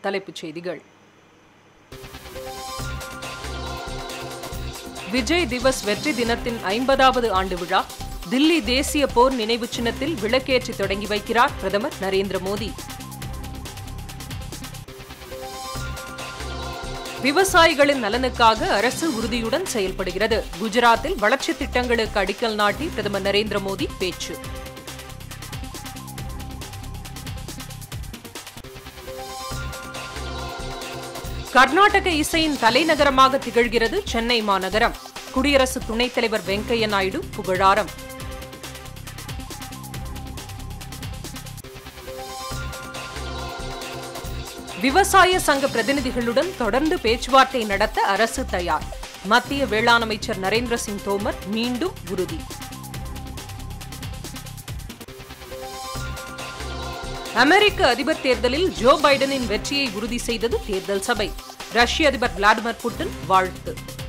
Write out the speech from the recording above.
தலைப்புச் செய்திகள் விஜய் திவஸ் வெற்றி தினத்தின் ஐம்பதாவது ஆண்டு விழா தில்லி தேசிய போர் நினைவு சின்னத்தில் விளக்கேற்றி தொடங்கி வைக்கிறார் பிரதமர் நரேந்திர மோடி விவசாயிகளின் நலனுக்காக அரசு உறுதியுடன் செயல்படுகிறது குஜராத்தில் வளர்ச்சித் திட்டங்களுக்கு அடிக்கல் நாட்டி பிரதமர் நரேந்திர மோடி பேச்சு கர்நாடக இசையின் தலைநகரமாக திகழ்கிறது சென்னை மாநகரம் குடியரசு துணைத் தலைவர் வெங்கையா நாயுடு புகழாரம் விவசாய சங்க பிரதிநிதிகளுடன் தொடர்ந்து பேச்சுவார்த்தை நடத்த அரசு தயார் மத்திய வேளாண் அமைச்சர் நரேந்திர சிங் தோமர் மீண்டும் உறுதி அமெரிக்க அதிபர் தேர்தலில் ஜோ பைடனின் வெற்றியை உறுதி செய்தது தேர்தல் சபை ரஷ்ய அதிபர் விளாடிமிர் புட்டின் வாழ்த்து